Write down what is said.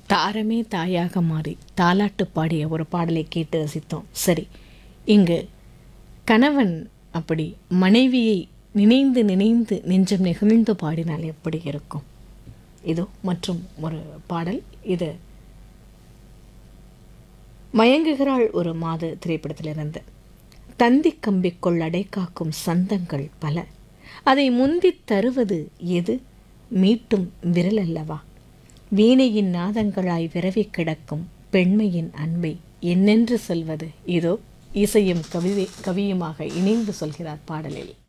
தாரமே தாயாக மாறி தாலாட்டு பாடிய ஒரு பாடலை கேட்டு ரசித்தோம் சரி இங்கு கணவன் அப்படி மனைவியை நினைந்து நினைந்து நெஞ்சம் நெகிழ்ந்து பாடினால் எப்படி இருக்கும் இதோ மற்றும் ஒரு பாடல் இது மயங்குகிறாள் ஒரு மாது திரைப்படத்திலிருந்து தந்தி கம்பிக்குள் அடை காக்கும் சந்தங்கள் பல அதை முந்தித் தருவது எது மீட்டும் விரல் அல்லவா வீணையின் நாதங்களாய் விரவி கிடக்கும் பெண்மையின் அன்பை என்னென்று சொல்வது இதோ இசையும் கவிதை கவியுமாக இணைந்து சொல்கிறார் பாடலில்